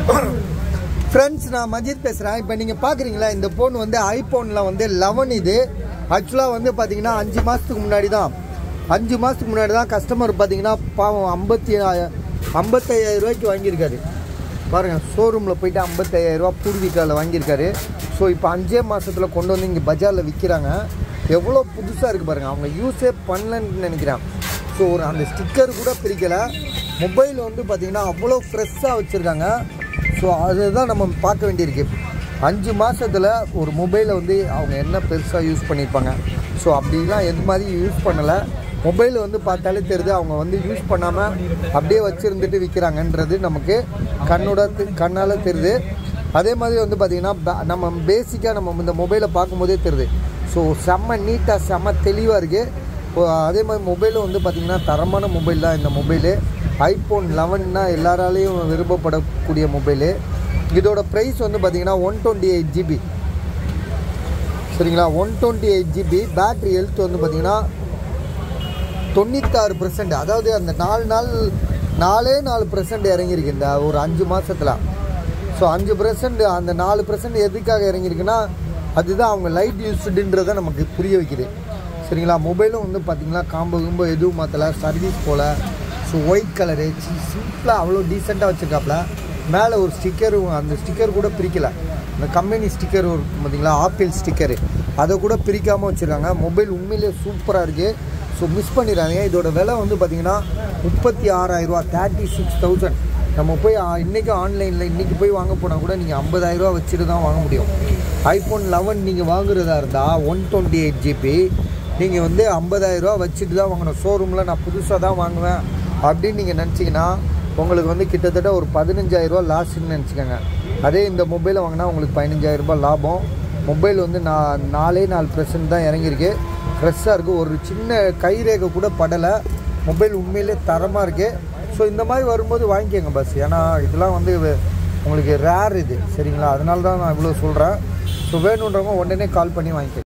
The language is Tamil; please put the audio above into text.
ஃப்ரெண்ட்ஸ் நான் மஜித் பேசுகிறேன் இப்போ நீங்கள் பார்க்குறீங்களா இந்த ஃபோன் வந்து ஐஃபோனில் வந்து லெவன் இது ஆக்சுவலாக வந்து பார்த்தீங்கன்னா அஞ்சு மாதத்துக்கு முன்னாடி தான் அஞ்சு மாதத்துக்கு முன்னாடி தான் கஸ்டமர் பார்த்தீங்கன்னா பாவம் ஐம்பத்தி ஐம்பத்தையாயிரம் ரூபாய்க்கு வாங்கியிருக்காரு பாருங்கள் ஷோரூமில் போயிட்டு ஐம்பத்தையாயிரரூபா பூர்வீகாவில் வாங்கியிருக்காரு ஸோ இப்போ அஞ்சே மாதத்தில் கொண்டு வந்து இங்கே பஜாரில் விற்கிறாங்க எவ்வளோ புதுசாக இருக்குது பாருங்கள் அவங்க யூஸே பண்ணலன்னு நினைக்கிறேன் ஸோ ஒரு அந்த ஸ்டிக்கர் கூட பிரிக்கலை மொபைல் வந்து பார்த்திங்கன்னா அவ்வளோ ஃப்ரெஷ்ஷாக வச்சுருக்காங்க ஸோ அதுதான் நம்ம பார்க்க வேண்டியிருக்கு அஞ்சு மாதத்தில் ஒரு மொபைலை வந்து அவங்க என்ன பெருசாக யூஸ் பண்ணியிருப்பாங்க ஸோ அப்படிலாம் எது மாதிரி யூஸ் பண்ணலை மொபைல் வந்து பார்த்தாலே தெரியுது அவங்க வந்து யூஸ் பண்ணாமல் அப்படியே வச்சுருந்துட்டு விற்கிறாங்கன்றது நமக்கு கண்ணோட தெ- கண்ணால் தெரியுது அதே மாதிரி வந்து பார்த்திங்கன்னா ப- நம்ம பேசிக்காக நம்ம இந்த மொபைலை பார்க்கும்போதே தெரியுது ஸோ செம்ம நீட்டாக செம்ம தெளிவாக இருக்குது அதே மாதிரி மொபைலும் வந்து பார்த்திங்கன்னா தரமான மொபைல் தான் இந்த மொபைலு ஐஃபோன் லெவன்னா எல்லாராலையும் விரும்பப்படக்கூடிய மொபைலு இதோட ப்ரைஸ் வந்து பார்த்திங்கன்னா ஒன் டுவெண்ட்டி எயிட் ஜிபி சரிங்களா one twenty eight GB battery health வந்து பார்த்திங்கன்னா தொண்ணூத்தாறு பர்சன்ட் அதாவது அந்த நாலு நாள் நாலே நாலு பர்சன்ட் இறங்கியிருக்கு இந்த ஒரு அஞ்சு மாதத்தில் ஸோ அஞ்சு பர்சன்ட் அந்த நாலு பர்சன்ட் எதுக்காக இறங்கியிருக்குன்னா அதுதான் அவங்க லைட் யூஸ்டுன்றதை நமக்கு புரிய வைக்குது சரிங்களா மொபைலும் வந்து பார்த்திங்கன்னா காம்போ கிம்போ எதுவும் மாற்றலை சர்வீஸ் போல் ஸோ ஒயிட் கலரு சிம்பிளாக அவ்வளோ டீசெண்டாக வச்சுருக்காப்புல மேலே ஒரு ஸ்டிக்கரும் அந்த ஸ்டிக்கர் கூட பிரிக்கலை இந்த கம்பெனி ஸ்டிக்கர் இருக்கும் பார்த்தீங்களா ஆப்பிள் ஸ்டிக்கரு அதை கூட பிரிக்காமல் வச்சுருக்காங்க மொபைல் உண்மையிலே சூப்பராக இருக்குது ஸோ மிஸ் பண்ணிடுறாங்க இதோட விலை வந்து பார்த்தீங்கன்னா முப்பத்தி ஆறாயிரரூவா தேர்ட்டி சிக்ஸ் தௌசண்ட் நம்ம போய் ஆ- இன்னைக்கு ஆன்லைனில் இன்றைக்கி போய் வாங்க போனால் கூட நீங்கள் ஐம்பதாயிரரூவா வச்சுட்டு தான் வாங்க முடியும் ஐஃபோன் லெவன் நீங்கள் வாங்குறதா இருந்தால் ஒன் டுவெண்ட்டி எயிட் ஜிபி நீங்கள் வந்து ஐம்பதாயிரரூவா வச்சுட்டு தான் வாங்கணும் ஷோரூமில் நான் புதுசாக தான் வாங்குவேன் அப்படின்னு நீங்கள் நினச்சிங்கன்னா உங்களுக்கு வந்து கிட்டத்தட்ட ஒரு பதினஞ்சாயிரரூவா லாஸ்ன்னு நினச்சிக்கோங்க அதே இந்த மொபைலை வாங்கினா உங்களுக்கு பதினஞ்சாயிரரூபா லாபம் மொபைல் வந்து நான் நாலே நாலு பர்சன்ட் தான் இறங்கியிருக்கு ஃப்ரெஷ்ஷாக இருக்குது ஒரு சின்ன கைரேகை கூட படலை மொபைல் உண்மையிலே தரமாக இருக்குது ஸோ இந்த மாதிரி வரும்போது வாங்கிக்கோங்க பஸ் ஏன்னா இதெல்லாம் வந்து வே- உங்களுக்கு ரேர் இது சரிங்களா அதனால தான் நான் இவ்வளோ சொல்கிறேன் ஸோ வேணுன்றவங்க உடனே கால் பண்ணி வாங்கிக்கோங்க